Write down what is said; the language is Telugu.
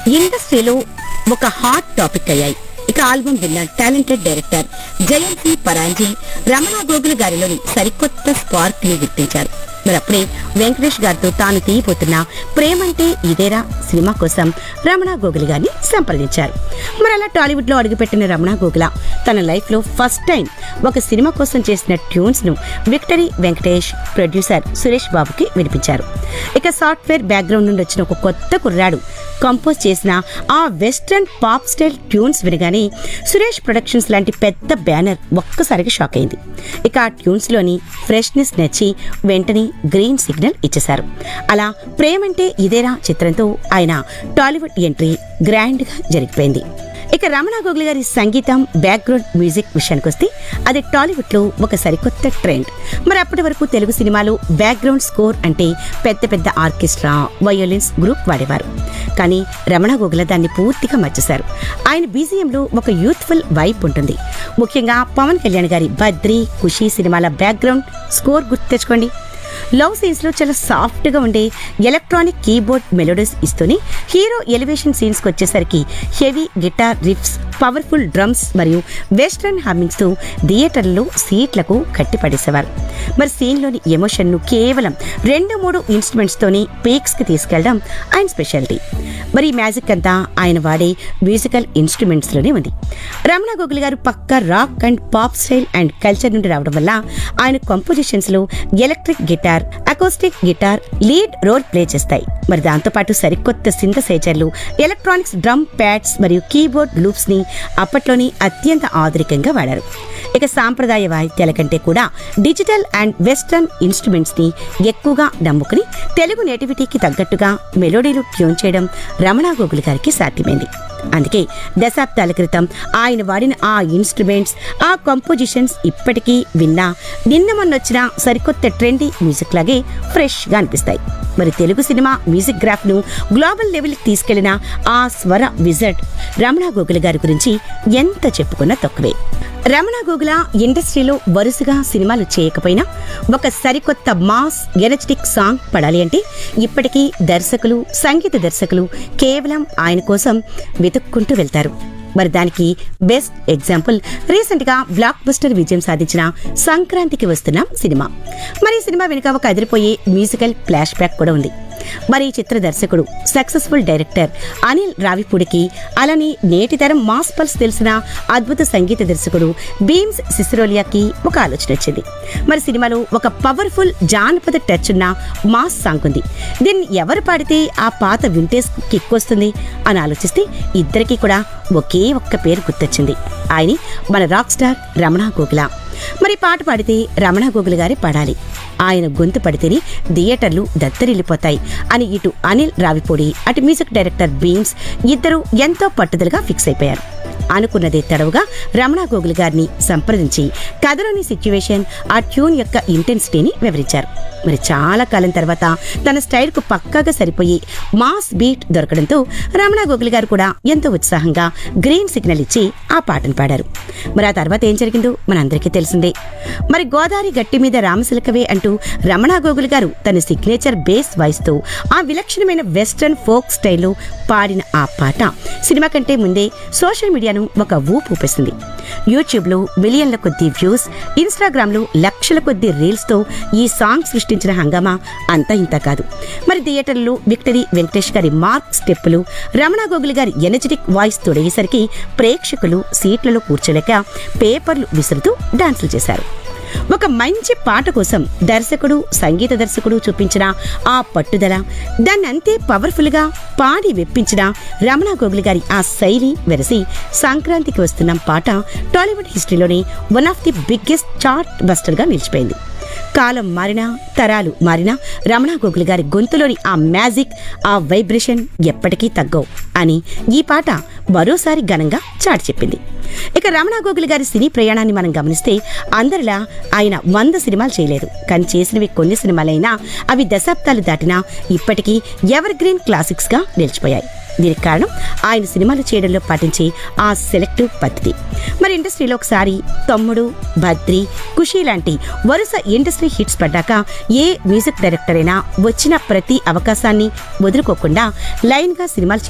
ఇండస్ట్రీలో ఒక హాట్ టాపిక్ అయ్యాయి ఇక album winner talented director Jayanthi Paranji Ramana Gogul గారిలోని సరికొత్త స్పార్క్ ని గుర్తించారు మరి అప్పుడే వెంకటేష్ గారితో తాను తీయబోతున్న ప్రేమంటే ఇదేరా సినిమా కోసం రమణ గోగుల్ గారిని సంప్రదించారు మరి అలా టాలీవుడ్ లో అడుగుపెట్టిన రమణ గోగుల తన లైఫ్ లో ఫస్ట్ టైం ఒక సినిమా కోసం చేసిన ట్యూన్స్ ను విక్టరీ వెంకటేష్ ప్రొడ్యూసర్ సురేష్ బాబుకి వినిపించారు ఇక సాఫ్ట్వేర్ బ్యాక్గ్రౌండ్ నుండి వచ్చిన ఒక కొత్త కుర్రాడు కంపోజ్ చేసిన ఆ వెస్ట్రన్ పాప్ స్టైల్ ట్యూన్స్ వినగానే సురేష్ ప్రొడక్షన్స్ లాంటి పెద్ద బ్యానర్ ఒక్కసారిగా షాక్ అయింది ఇక ఆ ట్యూన్స్ లోని ఫ్రెష్నెస్ నచ్చి వెంటనే గ్రీన్ సిగ్నల్ ఇచ్చేశారు అలా ప్రేమంటే ఇదేరా చిత్రంతో ఆయన టాలీవుడ్ ఎంట్రీ గ్రాండ్ గా జరిగిపోయింది ఇక రమణ గోగుల్ గారి సంగీతం బ్యాక్గ్రౌండ్ మ్యూజిక్ విషయానికి వస్తే అది టాలీవుడ్ లో ఒక సరికొత్త ట్రెండ్ మరి అప్పటి వరకు తెలుగు సినిమాలో బ్యాక్గ్రౌండ్ స్కోర్ అంటే పెద్ద పెద్ద ఆర్కెస్ట్రా వయోలిన్స్ గ్రూప్ వాడేవారు కానీ రమణ గోగుల దాన్ని పూర్తిగా మర్చేశారు ఆయన బీజిఎంలో ఒక యూత్ఫుల్ వైబ్ ఉంటుంది ముఖ్యంగా పవన్ కళ్యాణ్ గారి బద్రి ఖుషి సినిమాల బ్యాక్గ్రౌండ్ స్కోర్ గుర్తు తెచ్చుకోండి లవ్ సీన్స్ లో చాలా సాఫ్ట్ గా ఉండే ఎలక్ట్రానిక్ కీబోర్డ్ మెలోడీస్ ఇస్తూనే హీరో ఎలివేషన్ సీన్స్ కి వచ్చేసరికి heavy guitar riffs powerful drums మరియు వెస్ట్రన్ హమ్మింగ్స్ తో థియేటర్లలో సీట్లకు కట్టిపడేసేవారు మరి సీన్ లోని ఎమోషన్ ను కేవలం రెండు మూడు ఇన్స్ట్రుమెంట్స్ తోని పీక్స్ కి తీసుకెళ్లడం ఆయన స్పెషాలిటీ మరి ఈ మ్యాజిక్ అంతా ఆయన వాడే మ్యూజికల్ ఇన్స్ట్రుమెంట్స్ లోనే ఉంది రమణ గోగుల్ గారు పక్క rock and pop style and culture నుండి రావడం వల్ల ఆయన కంపోజిషన్స్ లో electric guitar acoustic guitar lead role play చేస్తాయి మరి దాంతోపాటు సరికొత్త సింథసైజర్లు ఎలక్ట్రానిక్స్ డ్రమ్ ప్యాడ్స్ మరియు కీబోర్డ్ లూప్స్ ని అప్పట్లోని అత్యంత ఆధునికంగా వాడారు ఇక సాంప్రదాయ వాయిద్యాల కంటే కూడా డిజిటల్ అండ్ వెస్టర్న్ ఇన్స్ట్రుమెంట్స్ ని ఎక్కువగా నమ్ముకుని తెలుగు నేటివిటీకి తగ్గట్టుగా మెలోడీలు ట్యూన్ చేయడం రమణ గోగుల్ గారికి సాధ్యమైంది అందుకే దశాబ్దాల క్రితం ఆయన వాడిన ఆ ఇన్స్ట్రుమెంట్స్ ఆ కంపోజిషన్స్ ఇప్పటికీ విన్నా నిన్న మొన్నొచ్చిన సరికొత్త ట్రెండీ మ్యూజిక్ లాగే ఫ్రెష్ గా అనిపిస్తాయి మరి తెలుగు సినిమా మ్యూజిక్ గ్రాఫ్ ను గ్లోబల్ లెవెల్ కి తీసుకెళ్లిన ఆ స్వర విజర్డ్ రమణ గోగుల్ గారి గురించి ఎంత చెప్పుకున్నా తక్కువే రమణ గోగుల ఇండస్ట్రీలో వరుసగా సినిమాలు చేయకపోయినా ఒక సరికొత్త మాస్ ఎనర్జెటిక్ సాంగ్ పడాలి అంటే ఇప్పటికీ దర్శకులు సంగీత దర్శకులు కేవలం ఆయన కోసం వెతుక్కుంటూ వెళ్తారు మరి దానికి బెస్ట్ ఎగ్జాంపుల్ రీసెంట్ గా బ్లాక్ బస్టర్ విజయం సాధించిన సంక్రాంతికి వస్తున్న సినిమా మరి ఈ సినిమా వెనుక ఒక అదిరిపోయే మ్యూజికల్ ఫ్లాష్ బ్యాక్ కూడా ఉంది మరి ఈ చిత్ర దర్శకుడు సక్సెస్ఫుల్ డైరెక్టర్ అనిల్ రావిపూడికి అలానే నేటి తరం మాస్ పల్స్ తెలిసిన అద్భుత సంగీత దర్శకుడు బీమ్స్ సిసిరోలియాకి ఒక ఆలోచన వచ్చింది మరి సినిమాలో ఒక పవర్ఫుల్ జానపద టచ్ ఉన్న మాస్ సాంగ్ ఉంది దీన్ని ఎవరు పాడితే ఆ పాత వింటేజ్ కిక్ వస్తుంది అని ఆలోచిస్తే ఇద్దరికీ కూడా ఒకే ఒక్క పేరు గుర్తొచ్చింది ఆయన మన రాక్ స్టార్ రమణ గోగుల మరి పాట పాడితే రమణ గోగుల గారే పాడాలి ఆయన గొంతు పడితేనే థియేటర్లు దత్తరిల్లిపోతాయి అని ఇటు అనిల్ రావిపూడి అటు మ్యూజిక్ డైరెక్టర్ బీమ్స్ ఇద్దరు ఎంతో పట్టుదలగా ఫిక్స్ అయిపోయారు అనుకున్నదే తడవుగా రమణ గోగుల్ గారిని సంప్రదించి కథలోని సిచ్యువేషన్ ఆ ట్యూన్ యొక్క ఇంటెన్సిటీని వివరించారు మరి చాలా కాలం తర్వాత తన స్టైల్ కు పక్కాగా సరిపోయి మాస్ బీట్ దొరకడంతో రమణ గోగుల్ గారు కూడా ఎంతో ఉత్సాహంగా గ్రీన్ సిగ్నల్ ఇచ్చి ఆ పాటను పాడారు మరి ఆ తర్వాత ఏం జరిగిందో మనందరికీ తెలిసిందే మరి గోదావరి గట్టి మీద రామశిలకవే అంటూ రమణ గోగుల్ గారు తన సిగ్నేచర్ బేస్ వాయిస్ తో ఆ విలక్షణమైన వెస్ట్రన్ ఫోక్ స్టైల్లో పాడిన ఆ పాట సినిమా కంటే ముందే సోషల్ మీడియాను ఒక ఊపు ఊపేసింది యూట్యూబ్ లో మిలియన్ల కొద్ది వ్యూస్ ఇన్స్టాగ్రామ్ లో లక్షల కొద్ది రీల్స్ తో ఈ సాంగ్ సృష్టించిన హంగామా అంతా ఇంత కాదు మరి థియేటర్లో విక్టరీ వెంకటేష్ గారి మార్క్ స్టెప్పులు రమణ గోగుల్ గారి ఎనర్జెటిక్ వాయిస్ తొడిగేసరికి ప్రేక్షకులు సీట్లలో కూర్చోలేక పేపర్లు విసురుతూ డాన్సులు చేశారు ఒక మంచి పాట కోసం దర్శకుడు సంగీత దర్శకుడు చూపించిన ఆ పట్టుదల దాన్ని అంతే పవర్ఫుల్ గా పాడి వెప్పించిన రమణ గోగుల్ గారి ఆ శైలి వెరసి సంక్రాంతికి వస్తున్న పాట టాలీవుడ్ హిస్టరీలోనే one of the biggest chartbuster గా నిలిచిపోయింది కాలం మారినా తరాలు మారినా రమణ గోగుల్ గారి గొంతులోని ఆ మ్యాజిక్ ఆ వైబ్రేషన్ ఎప్పటికీ తగ్గవు అని ఈ పాట మరోసారి ఘనంగా చాటి చెప్పింది ఇక రమణ గోగుల్ గారి సినీ ప్రయాణాన్ని మనం గమనిస్తే అందరిలా ఆయన వంద సినిమాలు చేయలేదు కానీ చేసినవి కొన్ని సినిమాలైనా అవి దశాబ్దాలు దాటినా ఇప్పటికీ ఎవర్ గ్రీన్ క్లాసిక్స్ గా నిలిచిపోయాయి దీనికి కారణం ఆయన సినిమాలు చేయడంలో పాటించే ఆ సెలెక్టివ్ పద్ధతి మరి ఇండస్ట్రీలో ఒకసారి తమ్ముడు భద్రి ఖుషి లాంటి వరుస ఇండస్ట్రీ హిట్స్ పడ్డాక ఏ మ్యూజిక్ డైరెక్టర్ అయినా వచ్చిన ప్రతి అవకాశాన్ని వదులుకోకుండా లైన్ గా సినిమాలు